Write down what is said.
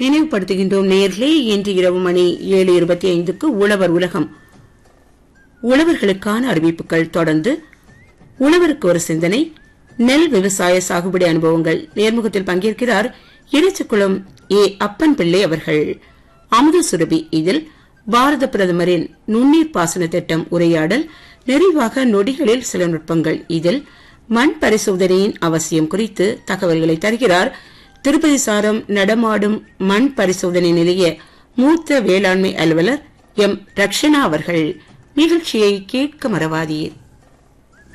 நினைவுபடுத்துகின்றோம் நேர்களே இன்று இரவு மணி ஏழு இருபத்தி ஐந்துக்கு உழவர் உலகம் உழவர்களுக்கான அறிவிப்புகள் தொடர்ந்து உழவருக்கு ஒரு சிந்தனை நெல் விவசாய சாகுபடி அனுபவங்கள் நேர்முகத்தில் பங்கேற்கிறார் இறைச்சிக்குளம் ஏ அப்பன் பிள்ளை அவர்கள் அமுத சுரபி இதில் பாரத பிரதமரின் நுண்ணீர் பாசன திட்டம் உரையாடல் நிறைவாக நொடிகளில் சில நுட்பங்கள் இதில் மண் பரிசோதனையின் அவசியம் குறித்து தகவல்களை தருகிறார் திருப்பதி சாரம் நடமாடும் மண் பரிசோதனை நிலைய மூத்த வேளாண்மை அலுவலர் எம் ரக்ஷனா அவர்கள் நிகழ்ச்சியை கேட்க மறவாதீர்